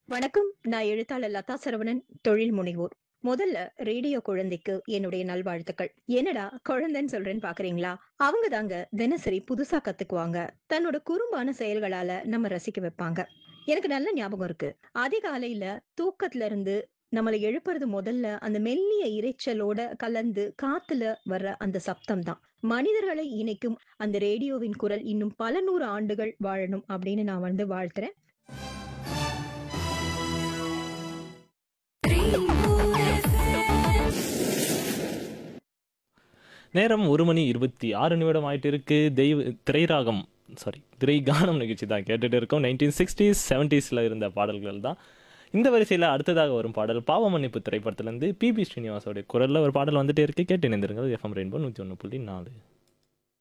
வணக்கம் நான் எழுத்தாளர் லதா சரவணன் தொழில் முனைவோர் முதல்ல ரேடியோ குழந்தைக்கு என்னுடைய நல்வாழ்த்துக்கள் என்னடா குழந்தைன்னு சொல்றேன்னு பாக்குறீங்களா அவங்க தாங்க தினசரி புதுசா கத்துக்குவாங்க தன்னோட குறும்பான செயல்களால நம்ம ரசிக்க வைப்பாங்க எனக்கு நல்ல ஞாபகம் இருக்கு அதிகாலையில தூக்கத்துல இருந்து நம்மளை எழுப்புறது முதல்ல அந்த மெல்லிய இரைச்சலோட கலந்து காத்துல வர்ற அந்த சப்தம் தான் மனிதர்களை இணைக்கும் அந்த ரேடியோவின் குரல் இன்னும் பல நூறு ஆண்டுகள் வாழணும் அப்படின்னு நான் வந்து வாழ்த்துறேன் நேரம் ஒரு மணி இருபத்தி ஆறு நிமிடம் ஆயிட்டு இருக்கு தெய்வ திரைராகம் சாரி திரைகானம் நிகழ்ச்சி தான் கேட்டுட்டு இருக்கோம் நைன்டீன் சிக்ஸ்டீஸ் செவன்டீஸில் இருந்த பாடல்கள் தான் இந்த வரிசையில் அடுத்ததாக வரும் பாடல் பாவ மன்னிப்பு திரைப்படத்திலேருந்து பிபி ஸ்ரீனிவாசோடைய குரலில் ஒரு பாடல் வந்துட்டே இருக்கு கேட்டு இணைந்திருங்கள் எஃப்எம் ரெயின்போ நூற்றி ஒன்று புள்ளி நாலு